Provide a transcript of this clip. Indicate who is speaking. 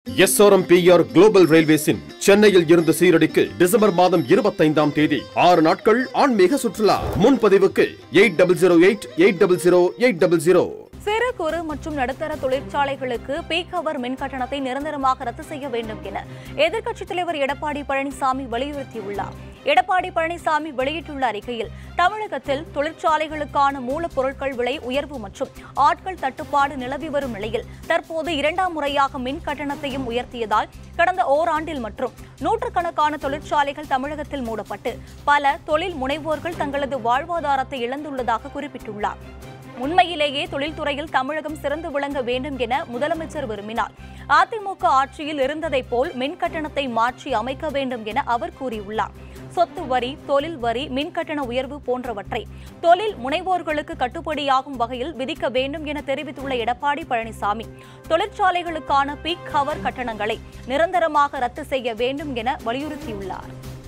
Speaker 1: SRMPR global ரயில்வேஸின் சென்னையில் இருந்து சீரடிக்கு December மாதம் இருபத்தைந்தாம் தேதி ஆறு நாட்கள் ஆன்மீக சுற்றுலா முன்பதிவுக்கு eight double zero eight eight double zero eight double zero
Speaker 2: சிறு குறு மற்றும் நடுத்தர தொழிற்சாலைகளுக்கு பீக் ஹவர் மின் கட்டணத்தை நிரந்தரமாக ரத்து செய்ய வேண்டும் என எதிர்க்கட்சித் தலைவர் எடப்பாடி பழனிசாமி வலியுறுத்தியுள்ளார் எடப்பாடி பழனிசாமி வெளியிட்டுள்ள அறிக்கையில் தமிழகத்தில் தொழிற்சாலைகளுக்கான மூலப்பொருட்கள் விலை உயர்வு மற்றும் ஆட்கள் தட்டுப்பாடு நிலவி வரும் நிலையில் தற்போது இரண்டாம் முறையாக மின் கட்டணத்தையும் உயர்த்தியதால் கடந்த ஓராண்டில் மற்றும் நூற்றுக்கணக்கான தொழிற்சாலைகள் தமிழகத்தில் மூடப்பட்டு பல தொழில் முனைவோர்கள் தங்களது வாழ்வாதாரத்தை இழந்துள்ளதாக குறிப்பிட்டுள்ளார் உண்மையிலேயே தொழில்துறையில் தமிழகம் சிறந்து விளங்க வேண்டும் என முதலமைச்சர் விரும்பினார் அதிமுக ஆட்சியில் இருந்ததைப் போல் மின் கட்டணத்தை மாற்றி அமைக்க வேண்டும் என அவர் கூறியுள்ளார் சொத்து வரி தொழில் வரி மின் கட்டண உயர்வு போன்றவற்றை தொழில் முனைவோர்களுக்கு கட்டுப்படியாகும் வகையில் விதிக்க வேண்டும் என தெரிவித்துள்ள எடப்பாடி பழனிசாமி தொழிற்சாலைகளுக்கான பீக் ஹவர் கட்டணங்களை நிரந்தரமாக ரத்து செய்ய வேண்டும் என வலியுறுத்தியுள்ளார்